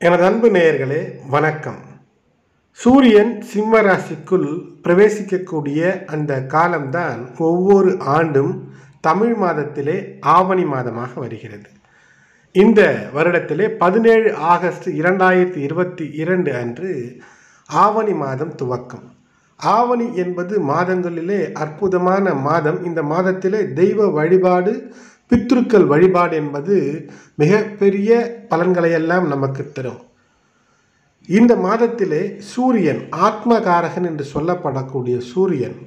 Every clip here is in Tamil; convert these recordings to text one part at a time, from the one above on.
எனது அன்பு நேயர்களே வணக்கம் சூரியன் சிம்ம ராசிக்குள் பிரவேசிக்கக்கூடிய அந்த காலம்தான் ஒவ்வொரு ஆண்டும் தமிழ் மாதத்திலே ஆவணி மாதமாக வருகிறது இந்த வருடத்திலே பதினேழு ஆகஸ்ட் இரண்டாயிரத்தி இருபத்தி இரண்டு அன்று ஆவணி மாதம் துவக்கம் ஆவணி என்பது மாதங்களிலே அற்புதமான மாதம் இந்த மாதத்திலே தெய்வ வழிபாடு பித்ருக்கள் வழிபாடு என்பது மிகப்பெரிய பலன்களையெல்லாம் நமக்கு தரும் இந்த மாதத்திலே சூரியன் ஆத்மகாரகன் என்று சொல்லப்படக்கூடிய சூரியன்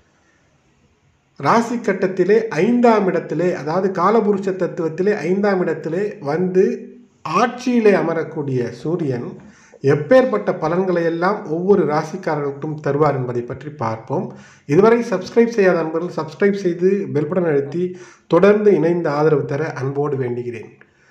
ராசி கட்டத்திலே ஐந்தாம் இடத்திலே அதாவது காலபுருஷ தத்துவத்திலே ஐந்தாம் இடத்திலே வந்து ஆட்சியிலே அமரக்கூடிய சூரியன் எப்பேற்பட்ட பலன்களை எல்லாம் ஒவ்வொரு ராசிக்காரர்களுக்கும் தருவார் என்பதை பற்றி பார்ப்போம் இதுவரை சப்ஸ்கிரைப் செய்யாத நண்பர்கள் சப்ஸ்கிரைப் செய்து பெல்படன் அழுத்தி தொடர்ந்து இணைந்து ஆதரவு தர அன்போடு வேண்டுகிறேன்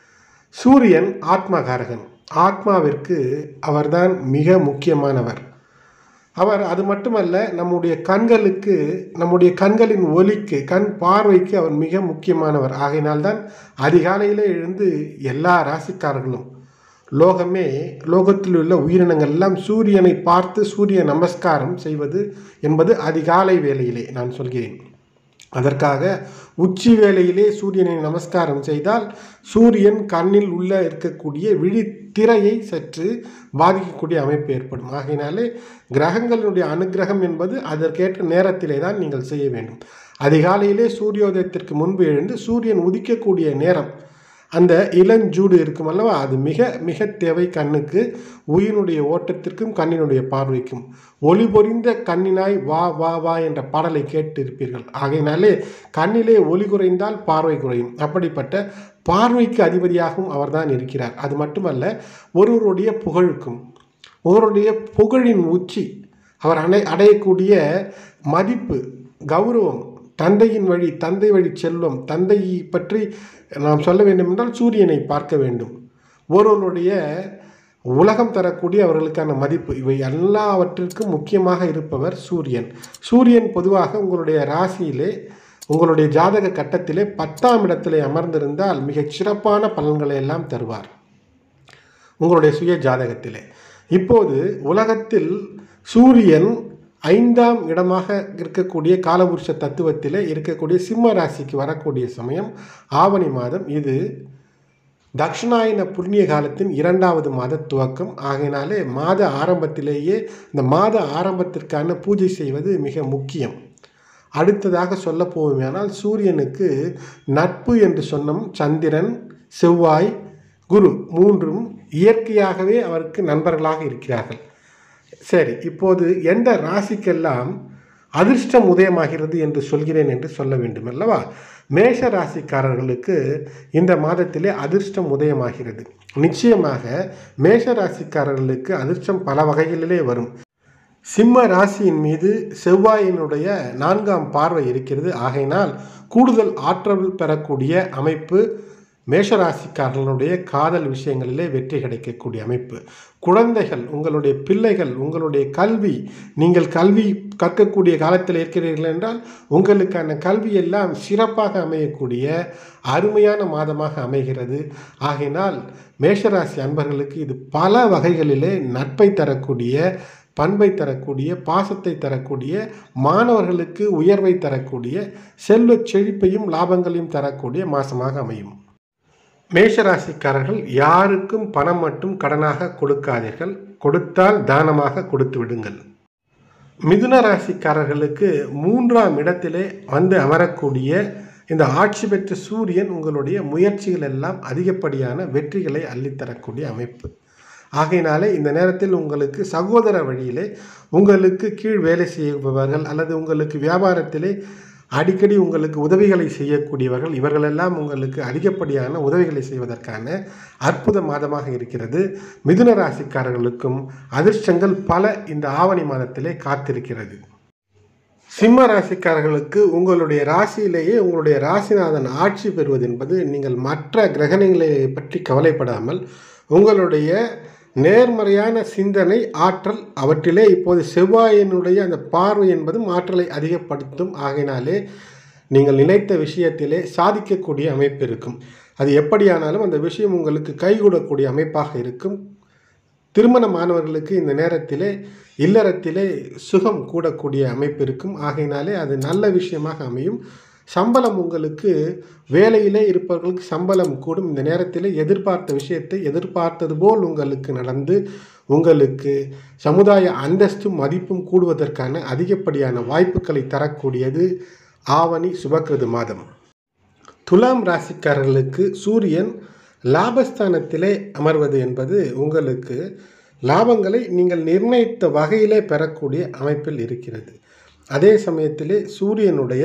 சூரியன் ஆத்மகாரகன் ஆத்மாவிற்கு அவர்தான் மிக முக்கியமானவர் அவர் அது மட்டுமல்ல நம்முடைய கண்களுக்கு நம்முடைய கண்களின் ஒலிக்கு கண் பார்வைக்கு அவர் மிக முக்கியமானவர் ஆகையினால்தான் அதிகாலையிலே எழுந்து எல்லா ராசிக்காரர்களும் லோகமே லோகத்தில் உள்ள உயிரினங்கள் எல்லாம் சூரியனை பார்த்து சூரிய நமஸ்காரம் செய்வது என்பது அதிகாலை வேளையிலே நான் சொல்கிறேன் அதற்காக உச்சி வேளையிலே சூரியனை நமஸ்காரம் செய்தால் சூரியன் கண்ணில் உள்ள இருக்கக்கூடிய விழித்திரையை சற்று பாதிக்கக்கூடிய அமைப்பு ஏற்படும் ஆகையினாலே கிரகங்களுடைய அனுகிரகம் என்பது அதற்கேற்ற நேரத்திலே தான் நீங்கள் செய்ய வேண்டும் அதிகாலையிலே சூரியோதயத்திற்கு முன்பு எழுந்து சூரியன் உதிக்கக்கூடிய நேரம் அந்த இளஞ்சூடு இருக்கும் அல்லவா அது மிக மிக தேவை கண்ணுக்கு உயிரினுடைய ஓட்டத்திற்கும் கண்ணினுடைய பார்வைக்கும் ஒளி பொறிந்த கண்ணினாய் வா வா வா என்ற பாடலை கேட்டிருப்பீர்கள் ஆகையினாலே கண்ணிலே ஒளி குறைந்தால் பார்வை குறையும் அப்படிப்பட்ட பார்வைக்கு அதிபதியாகவும் அவர்தான் இருக்கிறார் அது மட்டுமல்ல ஒருவருடைய புகழுக்கும் ஒருவருடைய புகழின் உச்சி அவர் அடை அடையக்கூடிய மதிப்பு கௌரவம் தந்தையின் வழி தந்தை வழி செல்வம் தந்தையை பற்றி நாம் சொல்ல வேண்டும் என்றால் சூரியனை பார்க்க வேண்டும் ஒருவருடைய உலகம் தரக்கூடிய அவர்களுக்கான மதிப்பு இவை எல்லாவற்றிற்கும் முக்கியமாக இருப்பவர் சூரியன் சூரியன் பொதுவாக உங்களுடைய ராசியிலே உங்களுடைய ஜாதக கட்டத்திலே பத்தாம் இடத்திலே அமர்ந்திருந்தால் மிகச் சிறப்பான பலன்களை எல்லாம் தருவார் உங்களுடைய சுய ஜாதகத்திலே இப்போது உலகத்தில் சூரியன் ஐந்தாம் இடமாக இருக்கக்கூடிய காலபுருஷ தத்துவத்தில் இருக்கக்கூடிய சிம்ம ராசிக்கு வரக்கூடிய சமயம் ஆவணி மாதம் இது தக்ஷணாயன புண்ணிய காலத்தின் இரண்டாவது மாத துவக்கம் ஆகையினாலே மாத ஆரம்பத்திலேயே இந்த மாத ஆரம்பத்திற்கான பூஜை செய்வது மிக முக்கியம் அடுத்ததாக சொல்ல போவோமேனால் சூரியனுக்கு நட்பு என்று சொன்னோம் சந்திரன் செவ்வாய் குரு மூன்றும் இயற்கையாகவே அவருக்கு நண்பர்களாக இருக்கிறார்கள் சரி இப்போது எந்த ராசிக்கெல்லாம் அதிர்ஷ்டம் உதயமாகிறது என்று சொல்கிறேன் என்று சொல்ல வேண்டும் அல்லவா மேஷ ராசிக்காரர்களுக்கு இந்த மாதத்திலே அதிர்ஷ்டம் உதயமாகிறது நிச்சயமாக மேஷ ராசிக்காரர்களுக்கு அதிர்ஷ்டம் பல வகைகளிலே வரும் சிம்ம ராசியின் மீது செவ்வாயினுடைய நான்காம் பார்வை இருக்கிறது ஆகையினால் கூடுதல் ஆற்றல் பெறக்கூடிய அமைப்பு மேஷராசிக்காரர்களுடைய காதல் விஷயங்களிலே வெற்றி கிடைக்கக்கூடிய அமைப்பு குழந்தைகள் உங்களுடைய பிள்ளைகள் உங்களுடைய கல்வி நீங்கள் கல்வி கற்கக்கூடிய காலத்தில் இருக்கிறீர்கள் என்றால் உங்களுக்கான கல்வி எல்லாம் சிறப்பாக அமையக்கூடிய அருமையான மாதமாக அமைகிறது ஆகையினால் மேஷராசி அன்பர்களுக்கு இது பல வகைகளிலே நட்பை தரக்கூடிய பண்பை தரக்கூடிய பாசத்தை தரக்கூடிய மாணவர்களுக்கு உயர்வை தரக்கூடிய செல்வ செழிப்பையும் லாபங்களையும் தரக்கூடிய மாதமாக அமையும் மேஷராசிக்காரர்கள் யாருக்கும் பணம் மட்டும் கடனாக கொடுக்காதீர்கள் கொடுத்தால் தானமாக கொடுத்து விடுங்கள் மிதுன ராசிக்காரர்களுக்கு மூன்றாம் இடத்திலே வந்து அமரக்கூடிய இந்த ஆட்சி பெற்ற சூரியன் உங்களுடைய முயற்சிகள் எல்லாம் அதிகப்படியான வெற்றிகளை அள்ளித்தரக்கூடிய அமைப்பு ஆகையினாலே இந்த நேரத்தில் உங்களுக்கு சகோதர வழியிலே உங்களுக்கு கீழ் வேலை செய்பவர்கள் அல்லது உங்களுக்கு வியாபாரத்திலே அடிக்கடி உங்களுக்கு உதவிகளை செய்யக்கூடியவர்கள் இவர்களெல்லாம் உங்களுக்கு அதிகப்படியான உதவிகளை செய்வதற்கான அற்புத மாதமாக இருக்கிறது மிதுன ராசிக்காரர்களுக்கும் அதிர்ஷ்டங்கள் பல இந்த ஆவணி மாதத்திலே காத்திருக்கிறது சிம்ம ராசிக்காரர்களுக்கு உங்களுடைய ராசியிலேயே உங்களுடைய ராசிநாதன் ஆட்சி பெறுவது என்பது நீங்கள் மற்ற கிரகணங்களை பற்றி கவலைப்படாமல் உங்களுடைய நேர்மறையான சிந்தனை ஆற்றல் அவற்றிலே இப்போது செவ்வாயினுடைய அந்த பார்வை என்பதும் ஆற்றலை அதிகப்படுத்தும் ஆகையினாலே நீங்கள் நினைத்த விஷயத்திலே சாதிக்கக்கூடிய அமைப்பு இருக்கும் அது எப்படியானாலும் அந்த விஷயம் உங்களுக்கு கைகூடக்கூடிய அமைப்பாக இருக்கும் திருமணமானவர்களுக்கு இந்த நேரத்திலே இல்லறத்திலே சுகம் கூடக்கூடிய அமைப்பு இருக்கும் ஆகையினாலே அது நல்ல விஷயமாக அமையும் சம்பளம் உங்களுக்கு வேலையிலே இருப்பவர்களுக்கு சம்பளம் கூடும் இந்த நேரத்தில் எதிர்பார்த்த விஷயத்தை எதிர்பார்த்தது போல் உங்களுக்கு நடந்து உங்களுக்கு சமுதாய அந்தஸ்தும் மதிப்பும் கூடுவதற்கான அதிகப்படியான வாய்ப்புகளை தரக்கூடியது ஆவணி சுபக்கிருது மாதம் துலாம் ராசிக்காரர்களுக்கு சூரியன் லாபஸ்தானத்திலே அமர்வது என்பது உங்களுக்கு லாபங்களை நீங்கள் நிர்ணயித்த வகையிலே பெறக்கூடிய அமைப்பில் இருக்கிறது அதே சமயத்திலே சூரியனுடைய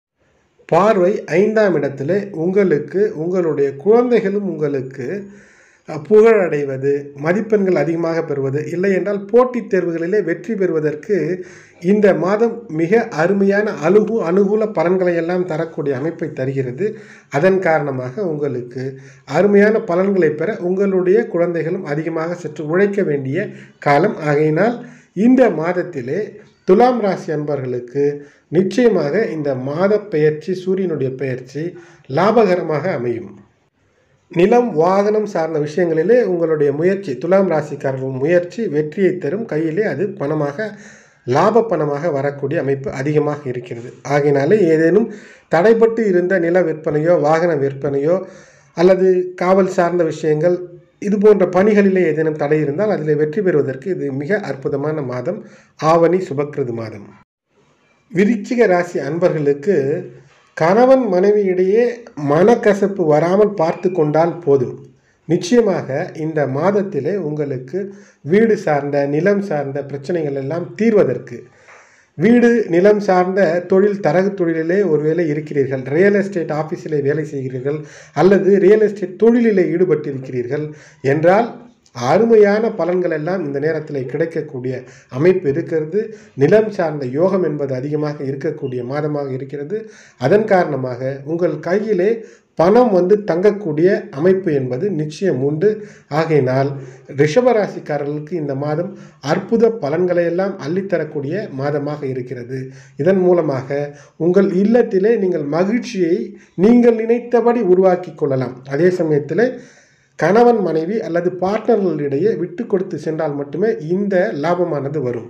பார்வை ஐந்தாம் இடத்திலே உங்களுக்கு உங்களுடைய குழந்தைகளும் உங்களுக்கு அஹ், புகழடைவது மதிப்பெண்கள் அதிகமாக பெறுவது இல்லை என்றால் போட்டித் தேர்வுகளிலே வெற்றி பெறுவதற்கு இந்த மாதம் மிக அருமையான அனுகு அனுகூல பலன்களை எல்லாம் தரக்கூடிய அமைப்பை தருகிறது அதன் காரணமாக உங்களுக்கு அருமையான பலன்களை பெற உங்களுடைய குழந்தைகளும் அதிகமாக சற்று உழைக்க வேண்டிய காலம் ஆகையினால் இந்த மாதத்திலே துலாம் ராசி அன்பர்களுக்கு நிச்சயமாக இந்த மாத பெயர்ச்சி சூரியனுடைய பெயர்ச்சி லாபகரமாக அமையும் நிலம் வாகனம் சார்ந்த விஷயங்களிலே உங்களுடைய முயற்சி துலாம் ராசிக்காரர்கள் முயற்சி வெற்றியை தரும் கையிலே அது பணமாக லாப பணமாக வரக்கூடிய அமைப்பு அதிகமாக இருக்கிறது ஆகையினாலே ஏதேனும் தடைப்பட்டு இருந்த நில விற்பனையோ வாகன விற்பனையோ அல்லது காவல் சார்ந்த விஷயங்கள் இது போன்ற பணிகளிலே ஏதேனும் தடை இருந்தால் அதில் வெற்றி பெறுவதற்கு இது மிக அற்புதமான மாதம் ஆவணி சுபக்கிருது மாதம் விருச்சிக ராசி அன்பர்களுக்கு கணவன் மனைவியிடையே மனக்கசப்பு வராமல் பார்த்து கொண்டால் போதும் நிச்சயமாக இந்த மாதத்திலே உங்களுக்கு வீடு சார்ந்த நிலம் சார்ந்த பிரச்சனைகள் எல்லாம் தீர்வதற்கு வீடு நிலம் சார்ந்த தொழில் தரகு தொழிலிலே ஒருவேளை இருக்கிறீர்கள் ரியல் எஸ்டேட் ஆஃபீஸிலே வேலை செய்கிறீர்கள் அல்லது ரியல் எஸ்டேட் தொழிலிலே ஈடுபட்டிருக்கிறீர்கள் என்றால் அருமையான பலன்கள் எல்லாம் இந்த நேரத்தில் கிடைக்கக்கூடிய அமைப்பு இருக்கிறது நிலம் சார்ந்த யோகம் என்பது அதிகமாக இருக்கக்கூடிய மாதமாக இருக்கிறது அதன் காரணமாக உங்கள் கையிலே பணம் வந்து தங்கக்கூடிய அமைப்பு என்பது நிச்சயம் உண்டு ஆகையினால் ரிஷபராசிக்காரர்களுக்கு இந்த மாதம் அற்புத பலன்களை எல்லாம் அள்ளித்தரக்கூடிய மாதமாக இருக்கிறது இதன் மூலமாக உங்கள் இல்லத்திலே நீங்கள் மகிழ்ச்சியை நீங்கள் நினைத்தபடி உருவாக்கி கொள்ளலாம் அதே சமயத்தில் கணவன் மனைவி அல்லது பார்ட்னர்களிடையே விட்டு கொடுத்து சென்றால் மட்டுமே இந்த லாபமானது வரும்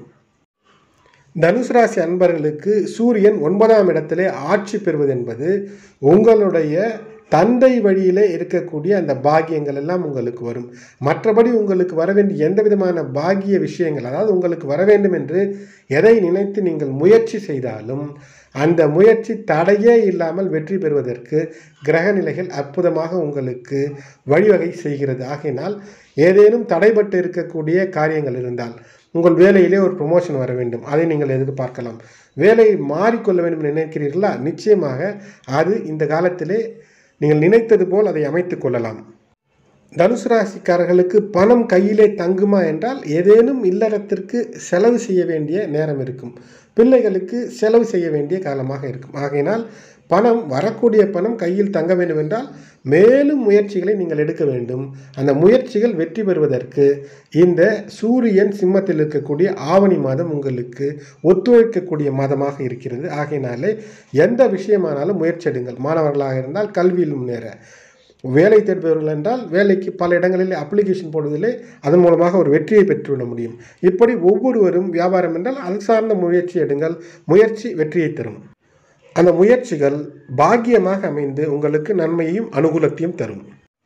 தனுசு ராசி அன்பர்களுக்கு சூரியன் ஒன்பதாம் இடத்திலே ஆட்சி பெறுவது என்பது உங்களுடைய தந்தை வழியிலே இருக்கக்கூடிய அந்த பாக்கியங்கள் எல்லாம் உங்களுக்கு வரும் மற்றபடி உங்களுக்கு வர வேண்டிய எந்த விதமான பாக்கிய விஷயங்கள் அதாவது உங்களுக்கு வர வேண்டும் என்று எதை நினைத்து நீங்கள் முயற்சி செய்தாலும் அந்த முயற்சி தடையே இல்லாமல் வெற்றி பெறுவதற்கு கிரக நிலைகள் அற்புதமாக உங்களுக்கு வழிவகை செய்கிறது ஆகையினால் ஏதேனும் தடைபட்டு இருக்கக்கூடிய காரியங்கள் இருந்தால் உங்கள் வேலையிலே ஒரு ப்ரொமோஷன் வர வேண்டும் அதை நீங்கள் எதிர்பார்க்கலாம் வேலையை மாறிக்கொள்ள வேண்டும் என்று நினைக்கிறீர்களா நிச்சயமாக அது இந்த காலத்திலே நீங்கள் நினைத்தது போல் அதை அமைத்துக் கொள்ளலாம் தனுசு ராசிக்காரர்களுக்கு பணம் கையிலே தங்குமா என்றால் ஏதேனும் இல்லறத்திற்கு செலவு செய்ய வேண்டிய நேரம் இருக்கும் பிள்ளைகளுக்கு செலவு செய்ய வேண்டிய காலமாக இருக்கும் ஆகையினால் பணம் வரக்கூடிய பணம் கையில் தங்க வேண்டும் என்றால் மேலும் முயற்சிகளை நீங்கள் எடுக்க வேண்டும் அந்த முயற்சிகள் வெற்றி பெறுவதற்கு இந்த சூரியன் சிம்மத்தில் இருக்கக்கூடிய ஆவணி மாதம் உங்களுக்கு ஒத்துழைக்கக்கூடிய மாதமாக இருக்கிறது ஆகையினாலே எந்த விஷயமானாலும் முயற்சி எடுங்கள் மாணவர்களாக இருந்தால் கல்வியில் முன்னேற வேலை தேடுபவர்கள் என்றால் வேலைக்கு பல இடங்களில் அப்ளிகேஷன் போடுவதிலே அதன் மூலமாக ஒரு வெற்றியை பெற்றுவிட முடியும் இப்படி ஒவ்வொருவரும் வியாபாரம் என்றால் அது சார்ந்த முயற்சி எடுங்கள் முயற்சி வெற்றியை தரும் அந்த முயற்சிகள் பாக்கியமாக அமைந்து உங்களுக்கு நன்மையையும் அனுகூலத்தையும் தரும்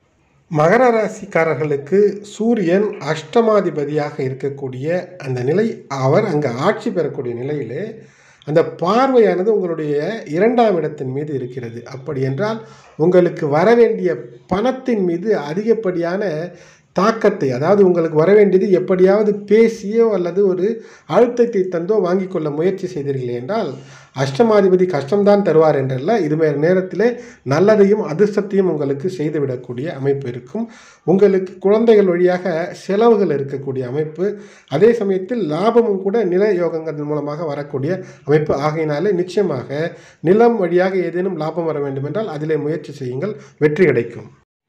மகர ராசிக்காரர்களுக்கு சூரியன் அஷ்டமாதிபதியாக இருக்கக்கூடிய அந்த நிலை அவர் அங்கே ஆட்சி பெறக்கூடிய நிலையிலே அந்த பார்வையானது உங்களுடைய இரண்டாம் இடத்தின் மீது இருக்கிறது அப்படி என்றால் உங்களுக்கு வர வேண்டிய பணத்தின் மீது அதிகப்படியான தாக்கத்தை அதாவது உங்களுக்கு வர வேண்டியது எப்படியாவது பேசியோ அல்லது ஒரு அழுத்தத்தை தந்தோ வாங்கிக் கொள்ள முயற்சி செய்தீர்கள் என்றால் அஷ்டமாதிபதி கஷ்டம்தான் தருவார் என்றல்ல இது மாதிரி நேரத்திலே நல்லதையும் அதிர்ஷ்டத்தையும் உங்களுக்கு செய்துவிடக்கூடிய அமைப்பு இருக்கும் உங்களுக்கு குழந்தைகள் வழியாக செலவுகள் இருக்கக்கூடிய அமைப்பு அதே சமயத்தில் லாபமும் கூட நில யோகங்கள் மூலமாக வரக்கூடிய அமைப்பு ஆகையினாலே நிச்சயமாக நிலம் வழியாக ஏதேனும் லாபம் வர வேண்டும் என்றால் அதிலே முயற்சி செய்யுங்கள் வெற்றி கிடைக்கும்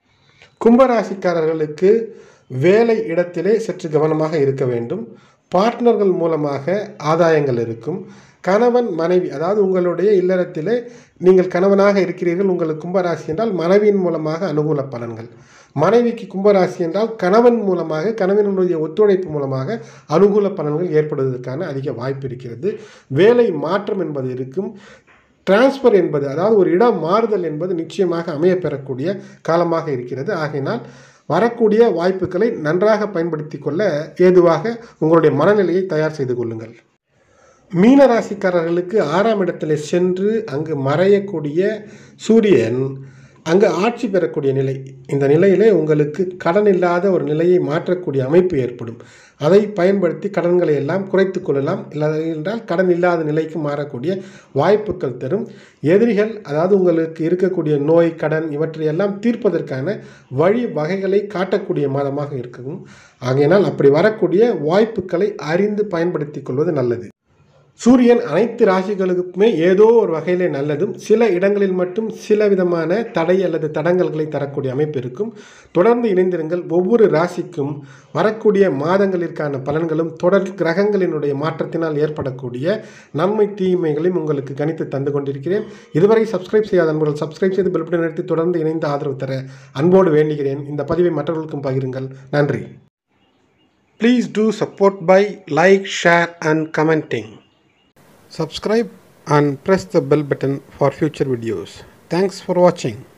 கும்பராசிக்காரர்களுக்கு வேலை இடத்திலே சற்று கவனமாக இருக்க வேண்டும் பார்ட்னர்கள் மூலமாக ஆதாயங்கள் இருக்கும் கணவன் மனைவி அதாவது உங்களுடைய இல்லறத்திலே நீங்கள் கணவனாக இருக்கிறீர்கள் உங்களுக்கு கும்பராசி என்றால் மனைவியின் மூலமாக அனுகூல பலன்கள் மனைவிக்கு கும்பராசி என்றால் கணவன் மூலமாக கணவனுடைய ஒத்துழைப்பு மூலமாக அனுகூல பலன்கள் ஏற்படுவதற்கான அதிக வாய்ப்பு இருக்கிறது வேலை மாற்றம் என்பது இருக்கும் டிரான்ஸ்ஃபர் என்பது அதாவது ஒரு இடம் மாறுதல் என்பது நிச்சயமாக அமையப்பெறக்கூடிய காலமாக இருக்கிறது ஆகையினால் வரக்கூடிய வாய்ப்புகளை நன்றாக பயன்படுத்தி கொள்ள ஏதுவாக உங்களுடைய மனநிலையை தயார் செய்து கொள்ளுங்கள் மீன ராசிக்காரர்களுக்கு ஆறாம் இடத்துல சென்று அங்கு மறையக்கூடிய சூரியன் அங்கு ஆட்சி பெறக்கூடிய நிலை இந்த நிலையிலே உங்களுக்கு கடன் இல்லாத ஒரு நிலையை மாற்றக்கூடிய அமைப்பு ஏற்படும் அதை பயன்படுத்தி கடன்களை எல்லாம் குறைத்து கொள்ளலாம் இல்லை என்றால் கடன் இல்லாத நிலைக்கு மாறக்கூடிய வாய்ப்புகள் தரும் எதிரிகள் அதாவது உங்களுக்கு இருக்கக்கூடிய நோய் கடன் இவற்றையெல்லாம் தீர்ப்பதற்கான வழி வகைகளை காட்டக்கூடிய மாதமாக இருக்கும் ஆகையினால் அப்படி வரக்கூடிய வாய்ப்புகளை அறிந்து பயன்படுத்தி கொள்வது நல்லது சூரியன் அனைத்து ராசிகளுக்குமே ஏதோ ஒரு வகையிலே நல்லதும் சில இடங்களில் மட்டும் சில விதமான தடை அல்லது தடங்கல்களை தரக்கூடிய அமைப்பு இருக்கும் தொடர்ந்து இணைந்திருங்கள் ஒவ்வொரு ராசிக்கும் வரக்கூடிய மாதங்களிற்கான பலன்களும் தொடர் கிரகங்களினுடைய மாற்றத்தினால் ஏற்படக்கூடிய நன்மை தீமைகளையும் உங்களுக்கு கணித்து தந்து கொண்டிருக்கிறேன் இதுவரை சப்ஸ்கிரைப் செய்யாத அன்பர்கள் சப்ஸ்கிரைப் செய்து பெல் பட்டன் நிறுத்தி தொடர்ந்து இணைந்து ஆதரவு தர அன்போடு வேண்டுகிறேன் இந்த பதிவை மற்றவர்களுக்கும் பகிருங்கள் நன்றி please do support by like share and commenting subscribe and press the bell button for future videos thanks for watching